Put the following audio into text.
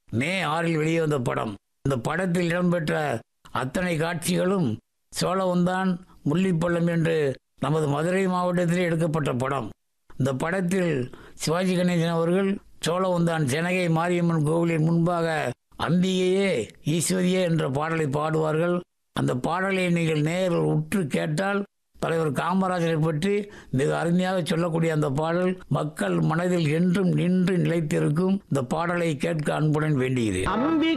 மே ஆறில் வெளிவந்த படம் இந்த படத்தில் இடம்பெற்ற அத்தனை காட்சிகளும் சோழவந்தான் முள்ளிப்பள்ளம் என்று நமது மதுரை மாவட்டத்தில் எடுக்கப்பட்ட படம் இந்த படத்தில் சிவாஜி கணேசன் அவர்கள் சோழவந்தான் செனகை மாரியம்மன் கோவிலின் முன்பாக அம்பிகையே ஈஸ்வரியே என்ற பாடலை பாடுவார்கள் அந்த பாடலை நீங்கள் நேரில் உற்று கேட்டால் தலைவர் காமராஜரை பற்றி மிக அருமையாக சொல்லக்கூடிய அந்த பாடல் மக்கள் மனதில் என்றும் நின்று நிலைத்திருக்கும் இந்த பாடலை கேட்க அன்புடன் வேண்டுகிறேன் அம்பி